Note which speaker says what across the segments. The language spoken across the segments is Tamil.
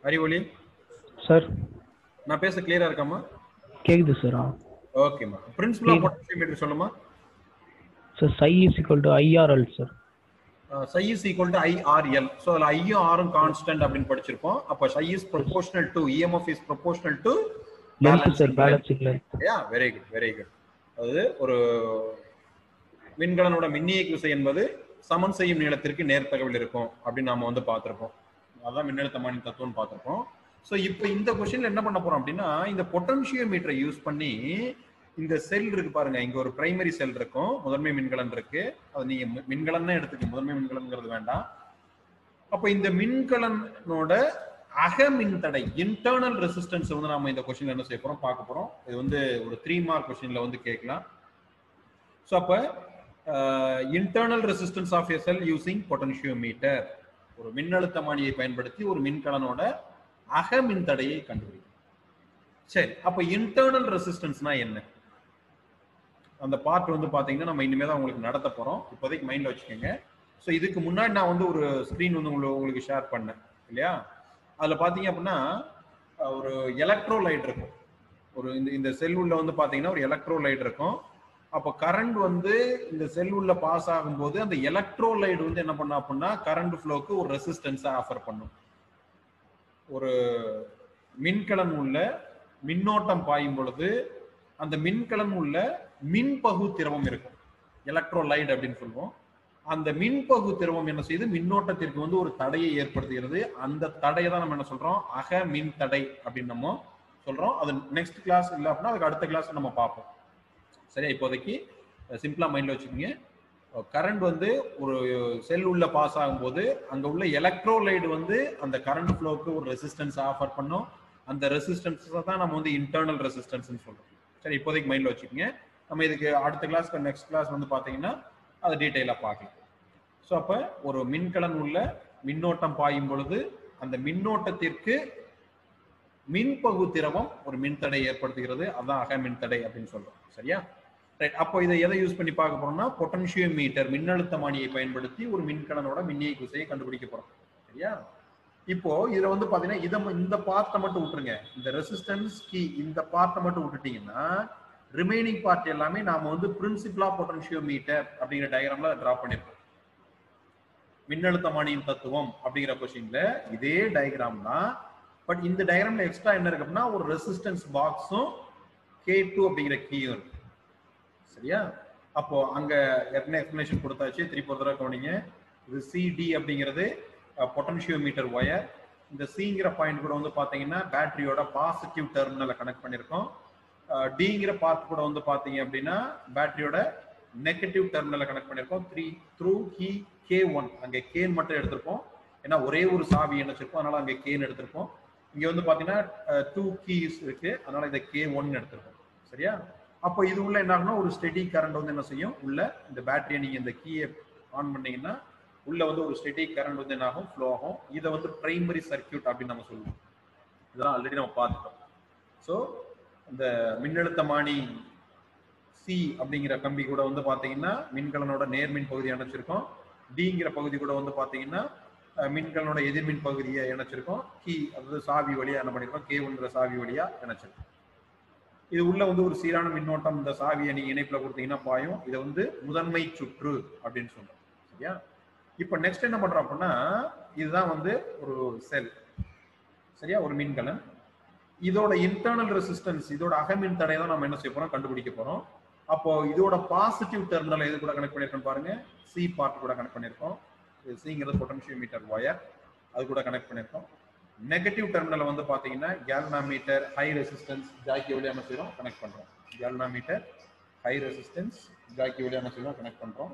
Speaker 1: அறிவொளி
Speaker 2: சார்
Speaker 1: நான் பேச கிளியரா இருக்காமா
Speaker 2: கேக்குது சார் ஆ
Speaker 1: ஓகேம்மா பிரின்சிபல் ஆஃப் பொட்டன்ஷியோமீட்டர் சொல்லுமா
Speaker 2: sir psi is equal to IRL sir
Speaker 1: psi is equal to IRL so அதில் ஐயும் ஆரும் கான்ஸ்டன்ட் அப்படின்னு படிச்சிருப்போம் அப்போ psi is proportional to EMF is proportional to
Speaker 2: length sir balancing length
Speaker 1: yeah very good very good அதாவது ஒரு விண்கலனோட மின்னியக்கு விசை என்பது சமன் செய்யும் நீளத்திற்கு நேர்த்தகவில் இருக்கும் அப்படின்னு நாம வந்து பார்த்திருப்போம் அதான் மின்னழுத்தமானி தத்துவம்னு பார்த்திருப்போம் ஸோ இப்போ இந்த கொஸ்டின்ல என்ன பண்ண போறோம் அப்படின்னா இந்த பொட்டன்ஷியோமீட்டரை யூஸ் பண்ணி இந்த செல் இருக்கு பாருங்க இங்க ஒரு பிரைமரி செல் இருக்கும் முதன்மை மின்கலன் இருக்கு அது நீங்க மி- மின்கலன் எடுத்துக்க முதன்மை மின்கலன்ங்கிறது வேண்டாம் அப்போ இந்த மின்கலனோட அக மின்தடை இன்டர்னல் ரெசிஸ்டன்ஸ் வந்து நாம இந்த கொஸ்டின்ல என்ன செய்ய போறோம் பார்க்க போறோம் இது வந்து ஒரு த்ரீ மார்க் கொஸ்டின்ல வந்து கேட்கலாம் ஸோ அப்போ internal resistance of a cell using potentiometer ஒரு மின்னழுத்தமானியை பயன்படுத்தி ஒரு மின்கலனோட அக மின்தடையை கண்டுபிடிக்கும் சரி அப்ப இன்டர்னல் ரெசிஸ்டன்ஸ்னா என்ன அந்த பார்ட் வந்து பாத்தீங்கன்னா நம்ம இனிமே தான் உங்களுக்கு நடத்த போறோம் இப்போதைக்கு மைண்ட்ல வச்சுக்கோங்க ஸோ இதுக்கு முன்னாடி நான் வந்து ஒரு ஸ்க்ரீன் வந்து உங்களுக்கு உங்களுக்கு ஷேர் பண்ணேன் இல்லையா அதுல பாத்தீங்க அப்படின்னா அஹ், ஒரு எலக்ட்ரோலைட் இருக்கும் ஒரு இந்த இந்த செல் உள்ள வந்து பாத்தீங்கன்னா ஒரு எலக்ட்ரோலைட் இருக்கும் அப்போ கரண்ட் வந்து இந்த செல் உள்ள பாஸ் ஆகும்போது அந்த எலக்ட்ரோலைட் வந்து என்ன பண்ணா அப்படின்னா கரண்ட் ஃப்ளோக்கு ஒரு ரெசிஸ்டன்ஸை ஆஃபர் பண்ணும் ஒரு மின்கலன் உள்ள மின்னோட்டம் பாயும் பொழுது அந்த மின்கலன் உள்ள மின்பகு திரவம் இருக்கும் எலக்ட்ரோலைட் அப்படின்னு சொல்லுவோம் அந்த மின்பகு திரவம் என்ன செய்யுது மின்னோட்டத்திற்கு வந்து ஒரு தடையை ஏற்படுத்துகிறது அந்த தடையை தான் நம்ம என்ன சொல்றோம் அக மின் தடை அப்படின்னு நம்ம சொல்றோம் அது நெக்ஸ்ட் கிளாஸ் இல்லை அப்படின்னா அதுக்கு அடுத்த கிளாஸ் நம்ம பார்ப்போம் சரியா இப்போதைக்கு சிம்பிளா மைண்ட்ல வச்சுக்கோங்க கரண்ட் வந்து ஒரு செல் உள்ள பாஸ் ஆகும்போது அங்க உள்ள எலக்ட்ரோலைடு வந்து அந்த கரண்ட் ஃப்ளோக்கு ஒரு ரெசிஸ்டன்ஸ் ஆஃபர் பண்ணும் அந்த ரெசிஸ்டன்ஸ் தான் நம்ம வந்து இன்டர்னல் ரெசிஸ்டன்ஸ் சொல்றோம் சரி இப்போதைக்கு மைண்ட்ல வச்சுக்கோங்க நம்ம இதுக்கு அடுத்த கிளாஸ் நெக்ஸ்ட் கிளாஸ் வந்து பாத்தீங்கன்னா அதை டீட்டெயிலாக பார்க்கலாம் ஸோ அப்போ ஒரு மின்கலன் உள்ள மின்னோட்டம் பாயும் பொழுது அந்த மின்னோட்டத்திற்கு மின்பகு திரவம் ஒரு மின்தடை ஏற்படுத்துகிறது அதான் அக மின்தடை அப்படின்னு சொல்றோம் சரியா ரைட் அப்போ இதை எதை யூஸ் பண்ணி பார்க்க போறோம்னா பொட்டன்ஷியோமீட்டர் மின்னழுத்தமானியை பயன்படுத்தி ஒரு மின்கலனோட மின்னியக்கு விசையை கண்டுபிடிக்க போறோம் சரியா இப்போ இதுல வந்து பாத்தீங்கன்னா இத ம- இந்த பார்ட்டை மட்டும் விட்டுருங்க இந்த ரெசிஸ்டன்ஸ் கீ இந்த பார்ட்டை மட்டும் விட்டுட்டீங்கன்னா ரிமைனிங் பார்ட் எல்லாமே நாம வந்து பிரின்சிபல் ஆஃப் பொட்டன்ஷியோமீட்டர் அப்படிங்கிற டயக்ராம்ல டிரா பண்ணிருக்கோம் மின்னழுத்தமானியின் தத்துவம் அப்படிங்கிற கொஸ்டின்ல இதே டயக்ராம் தான் பட் இந்த டயக்ராம்ல எக்ஸ்ட்ரா என்ன இருக்கு அப்படின்னா ஒரு ரெசிஸ்டன்ஸ் பாக்ஸும் கே டூ அப்படிங்கிற கீயும் இருக்கு சரியா அப்போ அங்க ஏற்கனவே எக்ஸ்பிளேஷன் கொடுத்தாச்சு திருப்பி ஒரு தடவை கவனிங்க இது சிடி அப்படிங்கிறது பொட்டன்ஷியோமீட்டர் ஒயர் இந்த சிங்கிற பாயிண்ட் கூட வந்து பாத்தீங்கன்னா பேட்டரியோட பாசிட்டிவ் டெர்மினலை கனெக்ட் பண்ணியிருக்கோம் டிங்கிற பார்ட் கூட வந்து பாத்தீங்க அப்படின்னா பேட்டரியோட நெகட்டிவ் டெர்மினலை கனெக்ட் பண்ணியிருக்கோம் three through key K one அங்கே கேன் மட்டும் எடுத்திருப்போம் ஏன்னா ஒரே ஒரு சாவி இணைச்சிருப்போம் அதனால அங்கே கேன் எடுத்திருப்போம் இங்க வந்து பாத்தீங்கன்னா டூ கீஸ் இருக்கு அதனால இதை கே ஒன் எடுத்திருக்கோம் சரியா அப்போ இது உள்ள என்ன ஆகும்னா ஒரு ஸ்டெடி கரண்ட் வந்து என்ன செய்யும் உள்ள இந்த பேட்டரியை நீங்க இந்த கீயை ஆன் பண்ணீங்கன்னா உள்ள வந்து ஒரு ஸ்டெடி கரண்ட் வந்து என்ன ஆகும் ஃப்ளோ ஆகும் இதை வந்து பிரைமரி சர்க்கியூட் அப்படின்னு நம்ம சொல்லுவோம் இதெல்லாம் ஆல்ரெடி நம்ம பார்த்துட்டோம் ஸோ இந்த மின்னழுத்தமானி சி அப்படிங்கிற கம்பி கூட வந்து பாத்தீங்கன்னா மின்கலனோட நேர்மின் பகுதி இணைச்சிருக்கோம் டிங்கிற பகுதி கூட வந்து பாத்தீங்கன்னா அஹ், மின்கலனோட எதிர்மின் பகுதியை இணைச்சிருக்கோம் கீ அதாவது சாவி வழியா என்ன பண்ணிருக்கோம் கே ஒன்ற சாவி வழியா இணைச்சிருக்கோம் இது உள்ள வந்து ஒரு சீரான மின்னோட்டம் இந்த சாவியை நீங்க இணைப்புல கொடுத்தீங்கன்னா பாயும் இதை வந்து முதன்மை சுற்று அப்படின்னு சொல்றோம் சரியா இப்போ நெக்ஸ்ட் என்ன பண்றோம் அப்படின்னா இதுதான் வந்து ஒரு செல் சரியா ஒரு மின்கலன் இதோட இன்டர்னல் ரெசிஸ்டன்ஸ் இதோட அகமின் தடை தான் நம்ம என்ன செய்ய போறோம் கண்டுபிடிக்க போறோம் அப்போ இதோட பாசிட்டிவ் டெர்மினல் எது கூட கனெக்ட் பண்ணிருக்கோம் பாருங்க சி பார்ட் கூட கனெக்ட் பண்ணிருக்கோம் இது சிங்கிறது பொட்டன்ஷியோமீட்டர் ஒயர் அது கூட கனெக்ட் பண்ணிருக்கோம் நெகட்டிவ் டெர்மினல் வந்து பாத்தீங்கன்னா கேல்னாமீட்டர் ஹை ரெசிஸ்டன்ஸ் ஜாக்கி வழியா என்ன செய்யறோம் கனெக்ட் பண்றோம் கேல்னாமீட்டர் ஹை ரெசிஸ்டன்ஸ் ஜாக்கி வழியா என்ன செய்யறோம் கனெக்ட் பண்றோம்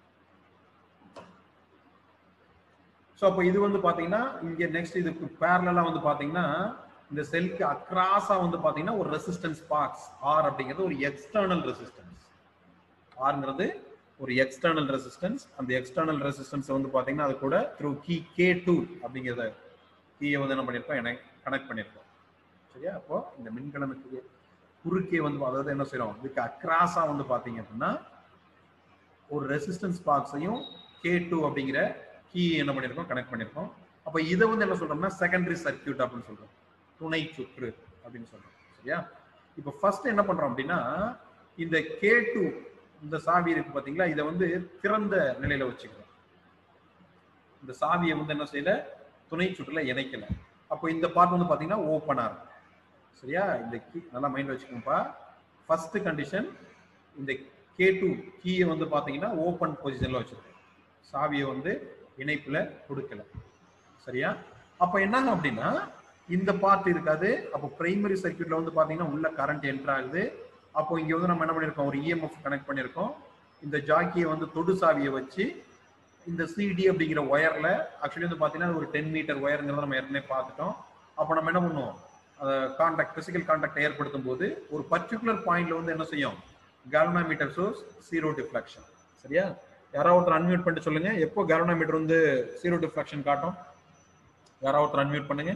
Speaker 1: ஸோ அப்போ இது வந்து பாத்தீங்கன்னா இங்க நெக்ஸ்ட் இதுக்கு பேரலா வந்து பாத்தீங்கன்னா இந்த செல்க்கு அக்ராஸா வந்து பாத்தீங்கன்னா ஒரு ரெசிஸ்டன்ஸ் பாக்ஸ் ஆர் அப்படிங்கிறது ஒரு எக்ஸ்டர்னல் ரெசிஸ்டன்ஸ் ஆர்ங்கிறது ஒரு எக்ஸ்டர்னல் ரெசிஸ்டன்ஸ் அந்த எக்ஸ்டர்னல் ரெசிஸ்டன்ஸ் வந்து பாத்தீங்கன்னா அது கூட த்ரூ கீ கே டூ அப்படிங்கிறத கீயை வந்து என்ன பண்ணியிருக்கோம் கனெக்ட் பண்ணியிருக்கோம் சரியா அப்போ இந்த மின்கலனுக்கு குறுக்கே வந்து அதாவது என்ன செய்யறோம் இதுக்கு அக்ராஸா வந்து பாத்தீங்க அப்படின்னா ஒரு ரெசிஸ்டன்ஸ் பாக்ஸையும் கே டூ அப்படிங்கிற கீ என்ன பண்ணியிருக்கோம் கனெக்ட் பண்ணியிருக்கோம் அப்ப இதை வந்து என்ன சொல்றோம்னா செகண்டரி சர்க்கியூட் அப்படின்னு சொல்றோம் துணை சுற்று அப்படின்னு சொல்றோம் சரியா இப்ப ஃபர்ஸ்ட் என்ன பண்றோம் அப்படின்னா இந்த கே டூ இந்த சாவி இருக்கு பாத்தீங்களா இதை வந்து திறந்த நிலையில வச்சுக்கிறோம் இந்த சாவியை வந்து என்ன செய்யல துணை சுற்றுல இணைக்கல அப்போ இந்த பார்ட் வந்து பாத்தீங்கன்னா ஓப்பனா இருக்கும் சரியா இந்த கீ நல்லா மைண்ட் வச்சுக்கோங்கப்பா ஃபர்ஸ்ட் கண்டிஷன் இந்த கே டூ கீயை வந்து பாத்தீங்கன்னா ஓப்பன் பொசிஷன்ல வச்சிருக்கோம் சாவியை வந்து இணைப்புல கொடுக்கல சரியா அப்ப என்னங்க அப்படின்னா இந்த பார்ட் இருக்காது அப்போ பிரைமரி சர்க்கியூட்ல வந்து பாத்தீங்கன்னா உள்ள கரண்ட் என்டர் ஆகுது அப்போ இங்க வந்து நம்ம என்ன பண்ணிருக்கோம் ஒரு இஎம்எஃப் கனெக்ட் பண்ணிருக்கோம் இந்த ஜாக்கியை வந்து தொடு சாவியை வச்சு இந்த சிடி அப்படிங்கிற ஒயர்ல ஆக்சுவலி வந்து பாத்தீங்கன்னா அது ஒரு டென் மீட்டர் ஒயருங்கிறத நம்ம ஏற்கனவே பார்த்துட்டோம் அப்போ நம்ம என்ன பண்ணுவோம் கான்டாக்ட் பிசிக்கல் கான்டாக்ட் ஏற்படுத்தும் போது ஒரு பர்டிகுலர் பாயிண்ட்ல வந்து என்ன செய்யும் கால்வனாமீட்டர் சோர்ஸ் ஜீரோ டிஃப்ளெக்ஷன் சரியா யாராவது ஒருத்தர் அன்மியூட் பண்ணிட்டு சொல்லுங்க எப்போ கால்வனாமீட்டர் வந்து ஜீரோ டிஃப்ளெக்ஷன் காட்டும் யாராவது ஒருத்தர் அன்மியூட் பண்ணுங்க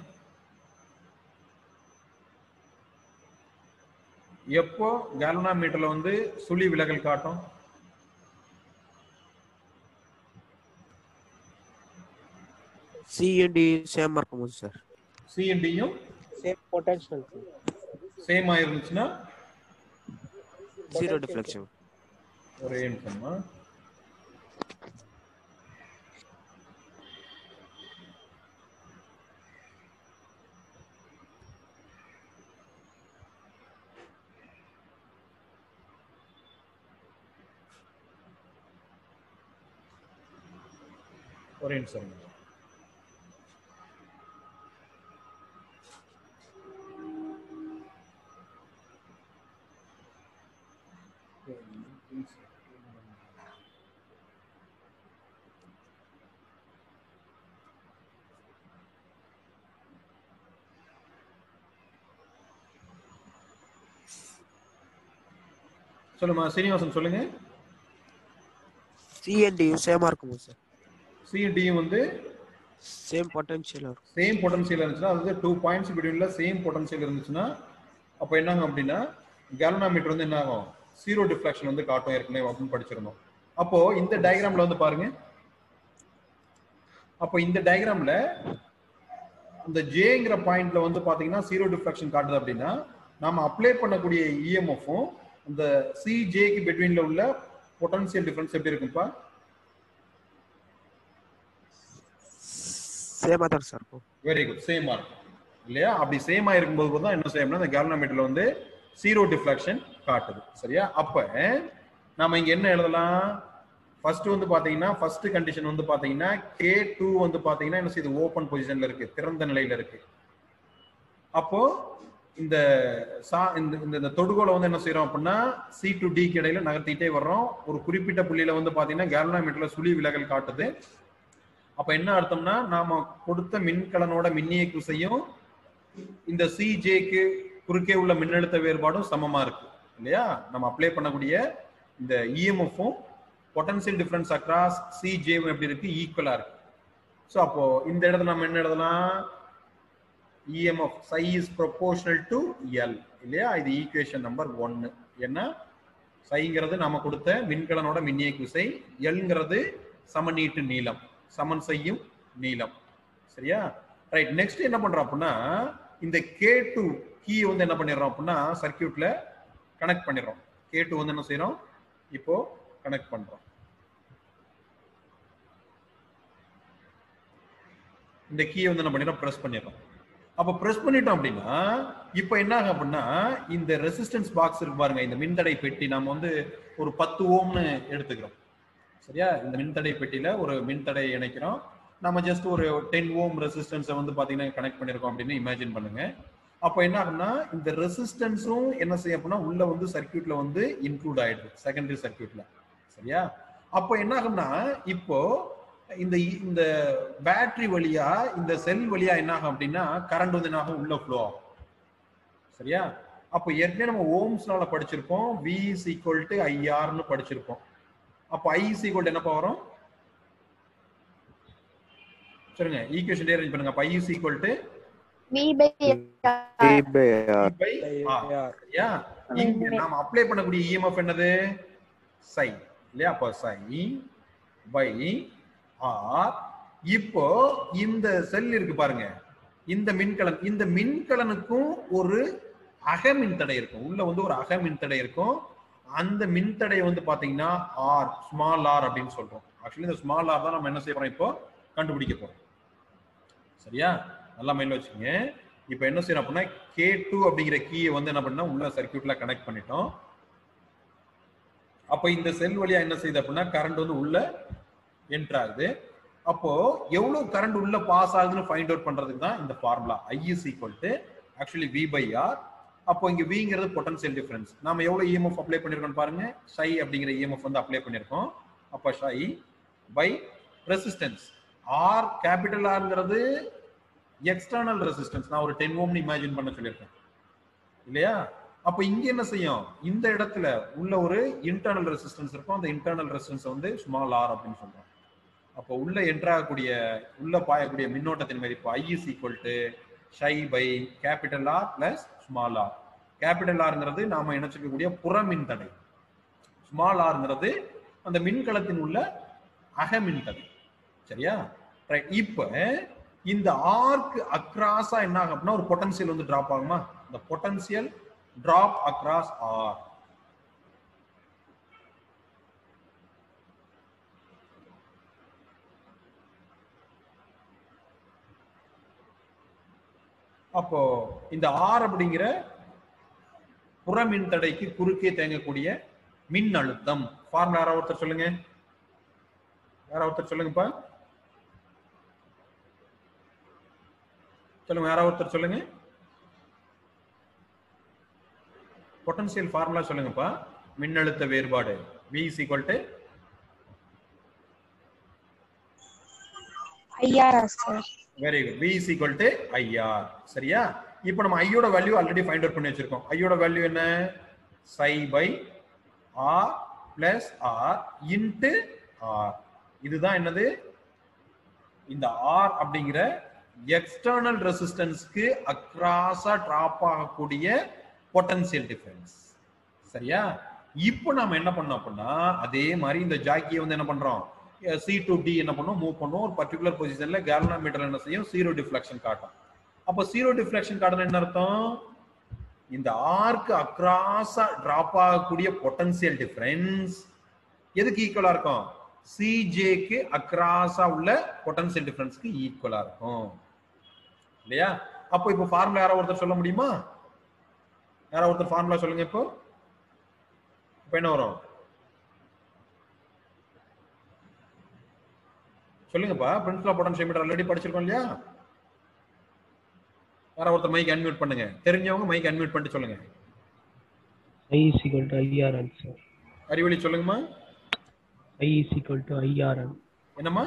Speaker 1: எப்போ கால்வனாமீட்டர்ல வந்து சுழி விலகல் காட்டும்
Speaker 3: சிஎன்டி சேம் இருக்கும்போது சார்
Speaker 1: சிஎன்டியும்
Speaker 4: சேம் பொட்டன்ஷியல்
Speaker 1: சேம் ஆயிருந்துச்சுன்னா
Speaker 3: ஜீரோ டிஃப்ளெக்ஷன்
Speaker 1: ஒரே நிமிஷமா ஒரே நிமிஷம் சொல்லுமா சீனிவாசன் சொல்லுங்க
Speaker 3: சிஎன்டியும் சேமா இருக்கும்போது சார்
Speaker 1: சிடியும் வந்து
Speaker 3: சேம் பொட்டன்ஷியல் இருக்கும்
Speaker 1: சேம் பொட்டன்சியல் இருந்துச்சுன்னா அதாவது டூ பாயிண்ட்ஸ் பிட்வீன்ல சேம் பொட்டன்சியல் இருந்துச்சுன்னா அப்போ என்னங்க அப்படின்னா கேலனாமீட்டர் வந்து என்ன ஆகும் ஜீரோ டிஃப்ளெக்ஷன் வந்து காட்டும் ஏற்கனவே அப்படின்னு படிச்சிருந்தோம் அப்போ இந்த டயக்ராம்ல வந்து பாருங்க அப்போ இந்த டயக்ராம்ல இந்த ஜேங்கிற பாயிண்ட்ல வந்து பாத்தீங்கன்னா ஜீரோ டிஃப்ளெக்ஷன் காட்டுது அப்படின்னா நாம அப்ளை பண்ணக்கூடிய இஎம்எஃப்பும் இந்த சிஜேக்கு பிட்வீன்ல உள்ள பொட்டன்சியல் டிஃபரன்ஸ் எப்படி இருக்கும்ப்பா
Speaker 3: சேமா தான் சார் இருக்கும்
Speaker 1: வெரி குட் சேமா இருக்கும் இல்லையா அப்படி சேமா இருக்கும்போது தான் என்ன செய்யணும்னா இந்த கேலனோமீட்டர்ல வந்து ஜீரோ டிஃப்ளெக்ஷன் காட்டுது சரியா அப்ப நாம இங்க என்ன எழுதலாம் ஃபர்ஸ்ட் வந்து பாத்தீங்கன்னா ஃபர்ஸ்ட் கண்டிஷன் வந்து பாத்தீங்கன்னா கே டூ வந்து பாத்தீங்கன்னா என்ன செய்யுது ஓப்பன் பொசிஷன்ல இருக்கு திறந்த நிலையில இருக்கு அப்போ இந்த சா இந்த இந்த இந்த தொடுகோலை வந்து என்ன செய்யறோம் அப்படின்னா சி டு டிக்கு இடையில நகர்த்திட்டே வர்றோம் ஒரு குறிப்பிட்ட புள்ளியில வந்து பாத்தீங்கன்னா கேலனோமீட்டர்ல சுழி விலகல் காட்டுது அப்ப என்ன அர்த்தம்னா நாம கொடுத்த மின்கலனோட மின்னியக்கு விசையும் இந்த சிஜேக்கு குறுக்கே உள்ள மின்னழுத்த வேறுபாடும் சமமா இருக்கு இல்லையா நம்ம அப்ளை பண்ணக்கூடிய இந்த இஎம்எஃப்பும் பொட்டன்சியல் டிஃபரன்ஸ் அக்ராஸ் சிஜேவும் எப்படி இருக்கு ஈக்குவலா இருக்கு ஸோ அப்போ இந்த இடத்துல நம்ம என்ன எழுதலாம் EMF psi is proportional to L இல்லையா இது ஈக்குவேஷன் நம்பர் ஒன்னு என்ன சைங்கிறது நாம கொடுத்த மின்கலனோட மின்னியக்கு விசை எல்ங்கிறது சமநீட்டு நீளம் சமன் செய்யும் நீளம் சரியா ரைட் நெக்ஸ்ட் என்ன பண்றோம் அப்படின்னா இந்த கே டூ கீ வந்து என்ன பண்ணிடுறோம் அப்படின்னா சர்க்கியூட்ல கனெக்ட் பண்ணிடுறோம் கே டூ வந்து என்ன செய்யறோம் இப்போ கனெக்ட் பண்றோம் இந்த கீயை வந்து என்ன பண்ணிடுறோம் ப்ரெஸ் பண்ணிடுறோம் அப்ப ப்ரெஸ் பண்ணிட்டோம் அப்படின்னா இப்போ என்ன ஆகும் அப்படின்னா இந்த ரெசிஸ்டன்ஸ் பாக்ஸ் இருக்கு பாருங்க இந்த மின்தடை பெட்டி நாம வந்து ஒரு பத்து ஓம்னு எடுத்துக்கிறோம் சரியா இந்த மின்தடை பெட்டியில ஒரு மின்தடை இணைக்கிறோம் நம்ம ஜஸ்ட் ஒரு டென் ஓம் ரெசிஸ்டன்ஸை வந்து பாத்தீங்கன்னா கனெக்ட் பண்ணிருக்கோம் அப்படின்னு இமேஜின் பண்ணுங்க அப்போ என்ன ஆகும்னா இந்த ரெசிஸ்டன்ஸும் என்ன செய்யும் அப்படின்னா உள்ள வந்து சர்க்கியூட்ல வந்து இன்க்ளூட் ஆயிடுது செகண்டரி சர்க்கியூட்ல சரியா அப்போ என்ன ஆகும்னா இப்போ இந்த இந்த பேட்டரி வழியா இந்த செல் வழியா என்ன ஆகும் அப்படின்னா கரண்ட் வந்து என்ன ஆகும் உள்ள ஃப்ளோ ஆகும் சரியா அப்போ ஏற்கனவே நம்ம ஓம்ஸ்னால படிச்சிருப்போம் வி இஸ் ஈக்குவல் டு ஐஆர்னு படிச்சிருப்போம் அப்போ ஐ இஸ் ஈக்குவல் என்னப்பா வரும் சொல்லுங்க ஈக்குவேஷன் அரேஞ்ச் பண்ணுங்க அப்போ I is equal to
Speaker 5: V by
Speaker 3: A by R.
Speaker 1: By R சரியா இங்க நாம அப்ளை பண்ணக்கூடிய இஎம்எஃப் என்னது சை இல்லையா அப்போ சை பை ஆர் இப்போ இந்த செல் இருக்கு பாருங்க இந்த மின்கலன் இந்த மின்கலனுக்கும் ஒரு அக மின்தடை இருக்கும் உள்ள வந்து ஒரு அக மின்தடை இருக்கும் அந்த மின்தடை வந்து பாத்தீங்கன்னா ஆர் ஸ்மால் ஆர் அப்படின்னு சொல்றோம் ஆக்சுவலி இந்த ஸ்மால் ஆர் தான் நம்ம என்ன செய்ய போறோம் இப்போ கண்டுபிடிக்க போறோம் சரியா நல்லா மைண்ட்ல வச்சுக்கோங்க இப்போ என்ன செய்யணும் அப்படின்னா கே டூ அப்படிங்கிற கீயை வந்து என்ன பண்ணா உள்ள சர்க்கியூட்ல கனெக்ட் பண்ணிட்டோம் அப்போ இந்த செல் வழியா என்ன செய்யுது அப்படின்னா கரண்ட் வந்து உள்ள என்டர் ஆகுது அப்போ எவ்வளவு கரண்ட் உள்ள பாஸ் ஆகுதுன்னு ஃபைண்ட் அவுட் பண்றதுக்கு தான் இந்த formula I is equal to actually V by R அப்போ இங்க விங்கிறது பொட்டன்சியல் டிஃபரன்ஸ் நாம எவ்வளவு இஎம்எஃப் அப்ளை பண்ணிருக்கோம் பாருங்க ஷை அப்படிங்கிற இஎம்எஃப் வந்து அப்ளை பண்ணிருக்கோம் அப்ப psi by resistance R capital ஆர்ங்கிறது எக்ஸ்டர்னல் ரெசிஸ்டன்ஸ் நான் ஒரு டென் ஓம்னு இமேஜின் பண்ண சொல்லியிருக்கேன் இல்லையா அப்ப இங்க என்ன செய்யும் இந்த இடத்துல உள்ள ஒரு இன்டர்னல் ரெசிஸ்டன்ஸ் இருக்கும் அந்த இன்டர்னல் ரெசிஸ்டன்ஸ் வந்து ஸ்மால் ஆர் அப்படின்னு சொல்றோம் அப்போ உள்ள என்ட்ராகக்கூடிய உள்ள பாயக்கூடிய மின்னோட்டத்தின் மதிப்பு I is equal to psi by capital R plus small R capital ஆர்ங்கிறது நாம இணைச்சிக்கக்கூடிய புற மின்தடை ஸ்மால் ஆர்ங்கிறது அந்த மின்கலத்தின் உள்ள அக மின்தடை சரியா ரைட் இப்போ இந்த ஆர்க்கு அக்ராஸா என்ன ஆகும் அப்படின்னா ஒரு பொட்டன்சியல் வந்து டிராப் ஆகுமா இந்த பொட்டன்சியல் டிராப் அக்ராஸ் ஆர் அப்போ இந்த ஆர் அப்படிங்கிற புற மின்தடைக்கு குறுக்கே தேங்கக்கூடிய மின் அழுத்தம் ஃபார்முலா யாராவது ஒருத்தர் சொல்லுங்க யாராவது ஒருத்தர் சொல்லுங்கப்பா சொல்லுங்க யாராவது ஒருத்தர் சொல்லுங்க பொட்டன்சியல் ஃபார்முலா சொல்லுங்கப்பா மின்னழுத்த வேறுபாடு V is equal to
Speaker 4: ஐஆர்ஆ sir
Speaker 1: very good V is equal to IR சரியா இப்போ நம்ம ஐயோட வேல்யூ ஆல்ரெடி ஃபைண்ட் அவுட் பண்ணி வச்சிருக்கோம் ஐயோட வேல்யூ என்ன psi by R plus R into R இதுதான் என்னது இந்த ஆர் அப்படிங்கிற எக்ஸ்டர்னல் ரெசிஸ்டன்ஸ்க்கு அக்ராஸா டிராப் ஆகக்கூடிய பொட்டன்சியல் டிஃபரன்ஸ் சரியா இப்போ நாம என்ன பண்ணோம் அப்படின்னா அதே மாதிரி இந்த ஜாக்கியை வந்து என்ன பண்றோம் சி டு டி என்ன பண்ணும் மூவ் பண்ணும் ஒரு பர்டிகுலர் பொசிஷன்ல கேலனோமீட்டர் என்ன செய்யும் ஜீரோ டிஃப்ளெக்ஷன் காட்டும் அப்போ ஜீரோ டிஃப்ளெக்ஷன் காட்டணும் என்ன அர்த்தம் இந்த ஆர்க்கு அக்ராஸா டிராப் ஆகக்கூடிய பொட்டன்சியல் டிஃபரன்ஸ் எதுக்கு ஈக்குவலா இருக்கும் சிஜேக்கு அக்ராஸா உள்ள பொட்டன்சியல் டிஃபரன்ஸ்க்கு ஈக்குவலா இருக்கும் இல்லையா அப்போ இப்போ ஃபார்முலா யாரோ ஒருத்தர் சொல்ல முடியுமா யாரோ ஒருத்தர் ஃபார்முலா சொல்லுங்க இப்போ இப்போ என்ன வரும் சொல்லுங்கப்பா பிரின்சிபல் பொட்டன்ஷியோமீட்டர் ஆல்ரெடி படிச்சிருக்கோம் இல்லையா யாரோ ஒருத்தர் மைக் அன்மியூட் பண்ணுங்க தெரிஞ்சவங்க மைக் அன்மியூட் பண்ணிட்டு சொல்லுங்க
Speaker 2: I is equal to IRL, sir.
Speaker 1: அறிவொளி சொல்லுங்கம்மா
Speaker 2: I is equal to IRL.
Speaker 1: என்னம்மா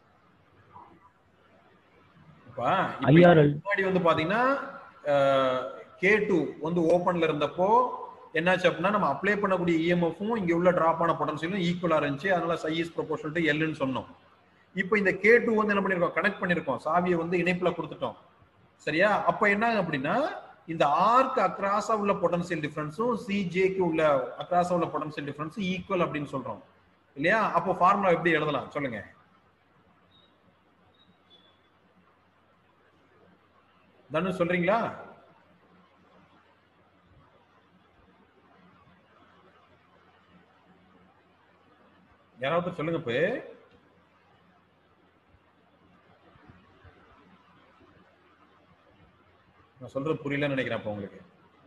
Speaker 1: இப்பா இப்ப
Speaker 2: IRL.
Speaker 1: முன்னாடி வந்து பாத்தீங்கன்னா கே டூ வந்து ஓபன்ல இருந்தப்போ என்னாச்சு அப்படின்னா நம்ம அப்ளை பண்ணக்கூடிய இஎம்எஃப்பும் இங்க உள்ள டிராப் ஆன பொட்டன்சியலும் ஈக்குவலா இருந்துச்சு அதனால சை இஸ் ப்ரொபோஷனல் டு எல்னு சொன்னோம் இப்போ இந்த கே டூ வந்து என்ன பண்ணிருக்கோம் கனெக்ட் பண்ணிருக்கோம் சாவியை வந்து இணைப்புல கொடுத்துட்டோம் சரியா அப்ப என்ன அப்படின்னா இந்த ஆர்க்கு அக்ராஸா உள்ள பொட்டன்சியல் டிஃபரன்ஸும் சிஜேக்கு உள்ள அக்ராஸா உள்ள பொட்டன்சியல் டிஃபரன்ஸும் ஈக்குவல் அப்படின்னு சொல்றோம் இல்லையா அப்போ ஃபார்முலா எப்படி எழுதலாம் சொல்லுங்க தனு சொல்றீங்களா யாராவது சொல்லுங்க இப்போ நான் சொல்றது புரியலன்னு நினைக்கிறேன் அப்போ உங்களுக்கு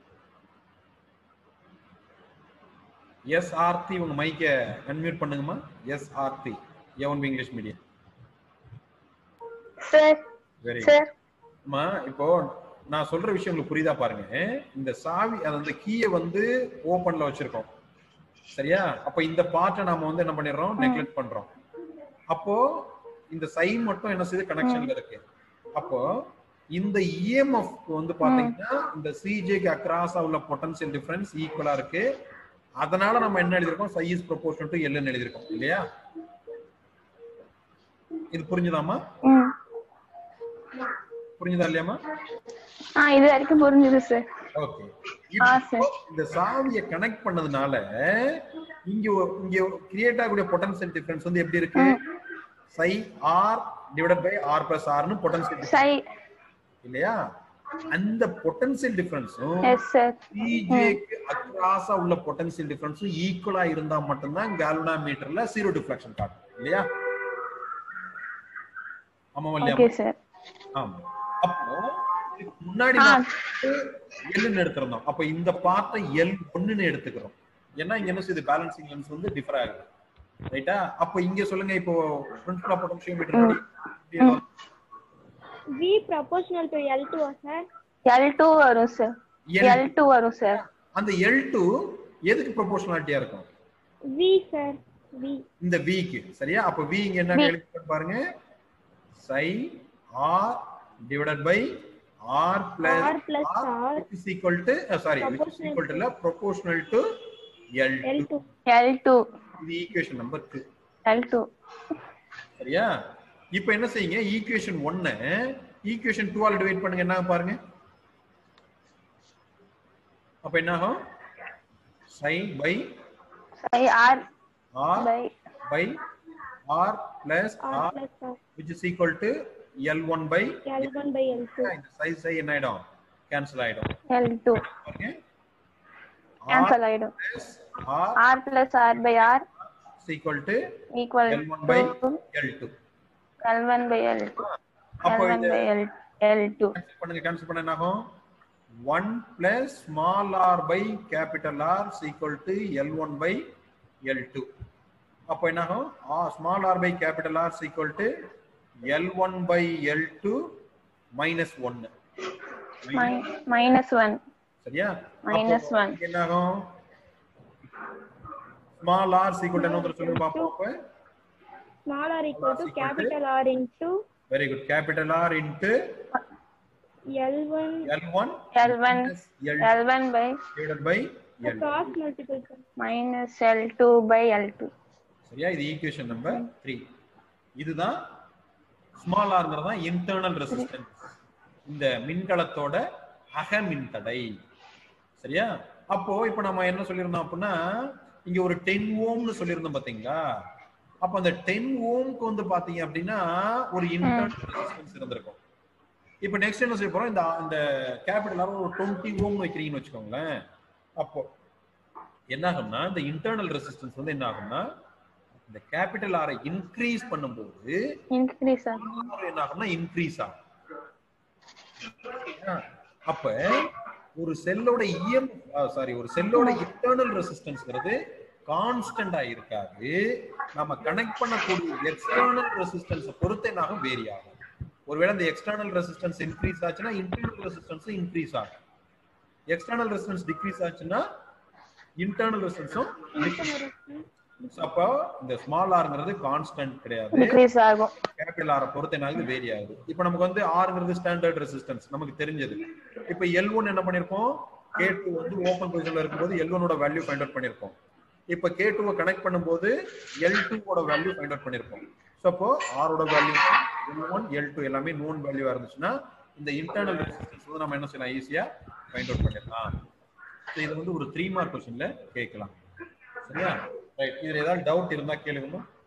Speaker 1: எஸ் ஆர்த்தி உங்க மைக்க அன்மியூட் பண்ணுங்கம்மா எஸ் ஆர்த்தி எவன் English medium
Speaker 4: sir
Speaker 1: very
Speaker 4: sir
Speaker 1: அம்மா இப்போ நான் சொல்ற விஷயம் உங்களுக்கு புரியுதா பாருங்க இந்த சாவி அந்த கீயை வந்து ஓபன்ல வச்சிருக்கோம் சரியா அப்ப இந்த பார்ட்டை நாம வந்து என்ன பண்ணிடுறோம் நெக்லெக்ட் பண்றோம் அப்போ இந்த சைன் மட்டும் என்ன செய்யுது கனெக்ஷன்ல இருக்கு அப்போ இந்த இஎம்எஃப் வந்து பாத்தீங்கன்னா இந்த சிஜேக்கு அக்ராஸா உள்ள பொட்டன்சியல் டிஃபரன்ஸ் ஈக்குவலா இருக்கு அதனால நம்ம என்ன எழுதிருக்கோம் சை இஸ் ப்ரொபோர்ஷன் டு எல்னு எழுதிருக்கோம் இல்லையா இது புரிஞ்சுதாமா
Speaker 4: ம்
Speaker 1: புரிஞ்சுதா இல்லையாமா
Speaker 4: ஆ இது வரைக்கும் புரிஞ்சுது சார்
Speaker 1: ஓகே
Speaker 4: ஆ சார்
Speaker 1: இந்த சாவியை கனெக்ட் பண்ணதுனால இங்க ஒ- இங்க கிரியேட் ஆகக்கூடிய பொட்டன்சியல் டிஃபரன்ஸ் வந்து எப்படி இருக்கு psi R divided by R plus ஆர்னு பொட்டன்சியல்
Speaker 4: சை
Speaker 1: இல்லையா அந்த பொட்டன்சியல் டிஃபரன்ஸும்
Speaker 4: எஸ் சார்
Speaker 1: பிஜேக்கு அக்ராஸா உள்ள பொட்டன்சியல் டிஃபரன்ஸும் ஈக்குவலா இருந்தா மட்டும்தான் கேல்வனாமீட்டர்ல ஜீரோ டிஃப்ளெக்ஷன் காட்டும் இல்லையா ஆமா இல்லையா
Speaker 4: ஓகே சார்
Speaker 1: ஆமா அப்போ இதுக்கு முன்னாடி
Speaker 4: ஆ.
Speaker 1: எல்னு எடுத்திருந்தோம் அப்ப இந்த பார்ட்டை எல் ஒண்ணுன்னு எடுத்துக்கிறோம் ஏன்னா இங்க என்ன செய்யுது பேலன்சிங் லென்ஸ் வந்து டிஃபர் ஆகுது ரைட்டா அப்ப இங்க சொல்லுங்க இப்போ principle of potentiometer
Speaker 5: V proportional to L2 ஆ சார்
Speaker 4: எல் டூ வரும் சார் எல் டூ வரும் சார்
Speaker 1: அந்த எல் டூ எதுக்கு ப்ரொபோஷனாலிட்டியா இருக்கும்
Speaker 5: V சார் V
Speaker 1: இந்த விக்கு சரியா அப்ப வி இங்க என்ன
Speaker 4: V.
Speaker 1: எழுதி பாருங்க psi R divided by R plus
Speaker 5: R plus R
Speaker 1: is equal to sorry which is
Speaker 5: Proportional
Speaker 1: equal to இல்ல proportional to L
Speaker 5: L2
Speaker 4: L two
Speaker 1: இது ஈக்குவேஷன் நம்பர் 2
Speaker 4: எல் டூ
Speaker 1: சரியா இப்போ என்ன செய்யுங்க ஈக்குவேஷன் 1 ஈக்குவேஷன் 2 ஆல் டிவைட் பண்ணுங்க என்ன ஆகும் பாருங்க அப்ப என்ன ஆகும் psi by
Speaker 4: psi R
Speaker 1: R
Speaker 4: by
Speaker 1: by R plus
Speaker 5: R
Speaker 1: R
Speaker 5: plus R
Speaker 1: which is equal to L1 by
Speaker 5: L1 by L2
Speaker 1: இந்த சைஸ் என்ன ஆயிடும் கேன்சல் ஆயிடும்
Speaker 4: எல் டூ
Speaker 1: பாருங்க
Speaker 4: கேன்சல் ஆயிடும்
Speaker 1: plus R
Speaker 4: R plus R by R
Speaker 1: is equal to
Speaker 4: equal
Speaker 1: L1 by L2
Speaker 4: L one by L two
Speaker 1: அப்போ
Speaker 4: எல் ஒன்
Speaker 1: இது
Speaker 4: by L L two
Speaker 1: cancel பண்ணுங்க கேன்சல் பண்ண என்ன ஆகும் 1 plus small r by capital R is equal to L1 by L2 அப்போ என்ன ஆகும் small r by capital R is equal to L1 by L2 minus 1
Speaker 4: minus one
Speaker 1: சரியா
Speaker 4: Minus
Speaker 1: அப்போ
Speaker 4: one.
Speaker 1: இங்க என்ன ஆகும் ஸ்மால் ஆர் சீக்குவல் என்ன சொல்லுங்க பாப்போம் அப்ப
Speaker 5: small r equal to
Speaker 1: equal to
Speaker 5: capital R into
Speaker 1: very good capital R into
Speaker 5: L1
Speaker 1: L one
Speaker 4: L one
Speaker 1: L
Speaker 4: L one by
Speaker 1: divided by L
Speaker 5: cross multiple sir.
Speaker 4: Minus L two by L two
Speaker 1: சரியா இது ஈக்குவேஷன் நம்பர் த்ரீ இதுதான் ஸ்மால் ஆர்ங்கிறது தான் இன்டர்னல் ரெசிஸ்டன்ஸ் இந்த மின்கலத்தோட அக மின்தடை சரியா அப்போ இப்போ நம்ம என்ன சொல்லியிருந்தோம் அப்படின்னா இங்க ஒரு டென் ஓம்னு சொல்லியிருந்தோம் பாத்தீங்களா அப்ப அந்த டென் ஓம்க்கு வந்து பாத்தீங்க அப்படின்னா ஒரு இன்டர்னல் ரெசிஸ்டன்ஸ் இருந்திருக்கும் இப்போ நெக்ஸ்ட் என்ன செய்ய போறோம் இந்த இந்த கேபிட்டல் ஒரு டுவெண்ட்டி ஓம்னு வைக்கிறீங்கன்னு வச்சுக்கோங்களேன் அப்போ என்ன ஆகும்னா இந்த இன்டர்னல் ரெசிஸ்டன்ஸ் வந்து என்ன ஆகும்னா இந்த கேபிட்டல் ஆரை இன்க்ரீஸ் பண்ணும்போது
Speaker 4: இன்க்ரீஸ் ஆகும்
Speaker 1: R என்ன ஆகும்னா இன்க்ரீஸ் ஆகும் சரியா? அப்ப ஒரு செல்லோட இஎம் சாரி ஒரு செல்லோட இன்டர்னல் ரெசிஸ்டன்ஸ்ங்கிறது கான்ஸ்டன்டா இருக்காது நம்ம கனெக்ட் பண்ணக்கூடிய எக்ஸ்டர்னல் ரெசிஸ்டன்ஸ் பொறுத்து என்ன ஆகும் வேரி ஆகும் ஒருவேளை இந்த எக்ஸ்டர்னல் ரெசிஸ்டன்ஸ் இன்க்ரீஸ் ஆச்சுன்னா இன்டர்னல் ரெசிஸ்டன்ஸ் இன்க்ரீஸ் ஆகும் எக்ஸ்டர்னல் ரெசிஸ்டன்ஸ் டிக்ரீஸ் ஆச்சுன்னா இன்டர்னல் ரெசிஸ்டன்ஸும் அப்போ இந்த ஸ்மால் ஆர்ங்கிறது கான்ஸ்டன்ட் கிடையாது
Speaker 4: டிக்ரீஸ் ஆகும்
Speaker 1: கேபிட்டல் ஆரை பொறுத்து என்ன ஆகுது வேரி ஆகுது இப்போ நமக்கு வந்து ஆர்ங்கிறது ஸ்டாண்டர்ட் ரெசிஸ்டன்ஸ் நமக்கு தெரிஞ்சது இப்போ எல் ஒன் என்ன பண்ணிருக்கோம் கே டூ வந்து ஓப்பன் பொசிஷன்ல இருக்கும்போது எல் ஒனோட வேல்யூ ஃபைண்ட் அவுட் பண்ணிருக்கோம் இப்போ கே டூவை கனெக்ட் பண்ணும்போது எல் டூவோட வேல்யூ ஃபைண்ட் அவுட் பண்ணிருக்கோம் ஸோ அப்போ ஆரோட வேல்யூ எல் ஒன் எல் டூ எல்லாமே நோன் வேல்யூவா இருந்துச்சுன்னா இந்த இன்டர்னல் ரெசிஸ்டன்ஸ் வந்து நம்ம என்ன செய்யலாம் ஈஸியா ஃபைண்ட் அவுட் பண்ணிடலாம் ஸோ இது வந்து ஒரு த்ரீ மார்க் கொஸ்டின்ல கேட்கலாம் சரியா ரைட் இதுல ஏதாவது டவுட் இருந்தா கேளுங்க